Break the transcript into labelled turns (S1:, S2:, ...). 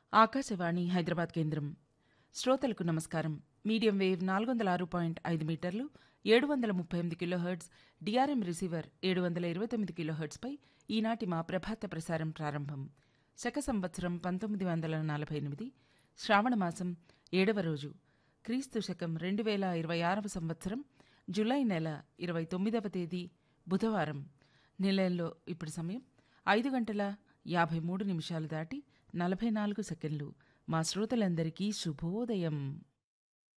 S1: ఆకాశవాణి హైదరాబాద్ కేంద్రం శ్రోతలకు నమస్కారం మీడియం వేవ్ నాలుగు వందల ఆరు పాయింట్ ఐదు మీటర్లు ఏడు వందల ముప్పై ఎనిమిది కిలోహెర్ట్జ్ డిఆర్ఎం రిసీవర్ ఏడు వందల ఇరవై తొమ్మిది కిలోహెర్ట్జ్పై ఈనాటి మా ప్రభాత ప్రసారం ప్రారంభం శక సంవత్సరం పంతొమ్మిది వందల నలభై ఎనిమిది శ్రావణమాసం ఏడవ రోజు క్రీస్తు శకం రెండు వేల ఇరవై ఆరవ సంవత్సరం జూలై నెల ఇరవై తొమ్మిదవ తేదీ బుధవారం నిలయంలో ఇప్పుడు సమయం ఐదు గంటల యాభై మూడు నిమిషాలు దాటి నలభై నాలుగు సెకండ్లు మా శ్రోతలందరికీ శుభోదయం